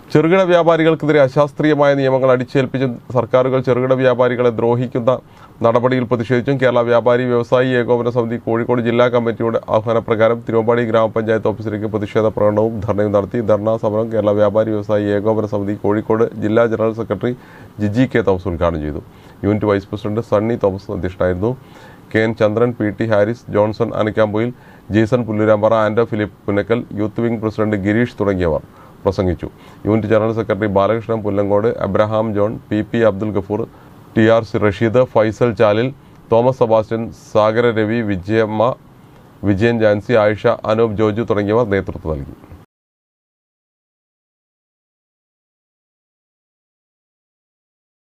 ചെറുകിട വ്യാപാരികൾക്കെതിരെ അശാസ്ത്രീയമായ നിയമങ്ങൾ അടിച്ചേൽപ്പിച്ചും സർക്കാരുകൾ ചെറുകിട വ്യാപാരികളെ ദ്രോഹിക്കുന്ന നടപടിയിൽ പ്രതിഷേധിച്ചും കേരള വ്യാപാരി വ്യവസായി ഏകോപന സമിതി കോഴിക്കോട് ജില്ലാ കമ്മിറ്റിയുടെ ആഹ്വാനപ്രകാരം തിരുവമ്പാടി ഗ്രാമപഞ്ചായത്ത് ഓഫീസിലേക്ക് പ്രതിഷേധ പ്രകടനവും ധർണയും നടത്തി ധർണാ സമരം കേരള വ്യാപാരി വ്യവസായി ഏകോപന സമിതി കോഴിക്കോട് ജില്ലാ general secretary Giji K Thomas ഉദ്ഘാടനം ചെയ്തു unit vice president Sunny Thomas അധ്യക്ഷനായിരുന്നു K N Chandran P T Haris Johnson Anakkampoyil Jaison Pullurampara Ando Philip Punnakkal youth wing president Gireesh തുടങ്ങിയവർ പ്രസംഗിച്ചു unit general secretary Balakrishnan Pullangode Abraham John P P Abdul Gafoor T R C Rasheed Faisal Chalil Thomas Sebastian Sagara Ravi Vijayamma Vijayan Jancy Ayisha Anoop Joju തുടങ്ങിയവർ നേതൃത്വം നൽകി